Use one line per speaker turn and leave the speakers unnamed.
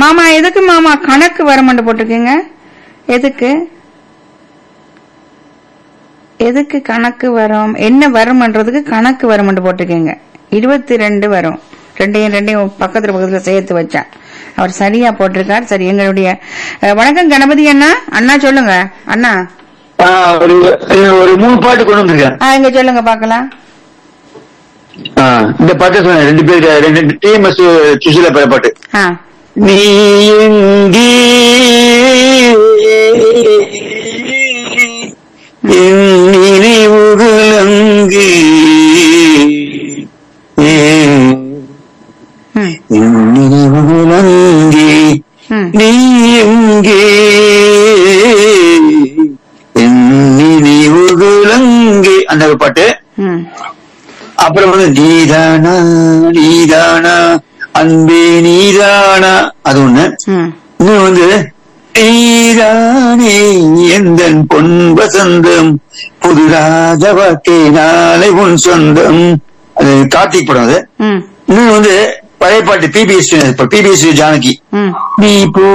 மாமா எதுக்கு மாமா கணக்கு வரமாட்டு போட்டிருக்கீங்க எதுக்கு எதுக்கு கணக்கு வரும் என்ன வரும்ன்றதுக்கு கணக்கு வரும்னு போட்டிருக்கீங்க இருபத்தி ரெண்டு வரும் ரெண்டையும் ரெண்டையும் பக்கத்துல பக்கத்துல சேர்த்து வச்சேன் அவர் சரியா போட்டிருக்கார் சரி எங்களுடைய அஹ், வணக்கம் கணபதி அண்ணா அண்ணா சொல்லுங்க அண்ணா
ஆ, ஒரு ஒரு மூணு பாட்டு கொண்டு வந்திருக்கேன்
ஆ இங்க சொல்லுங்க பாக்கலாம்
ஆ, இந்த பாட்டு சொன்னேன் ரெண்டு பேர் ரெண்டு டிஎம்எஸ் சுசிலா பேர பாட்டு
ஆ
நீ எங்கே என் நினைவுகள் அங்கே
ம்
என் நினைவுகள் அங்கே
ம்
நீ எங்கே என் நினைவுகள் அங்கே அந்த ஒரு பாட்டு
ம்
அப்புறம் வந்து நீதானா நீதானா அன்பே நீதானா அது ஒண்ணு
ம்
இன்னும் வந்து நீதானே எந்த பொன் வசந்தம் புது ராஜ வாழ்க்கை நாளை உன் சொந்தம் அது கார்த்திக் படம் அது
ம்
இன்னும் வந்து பழைய பாட்டு பிபிஎஸ் பிபிஎஸ் ஜானகி
ம்
நீ போ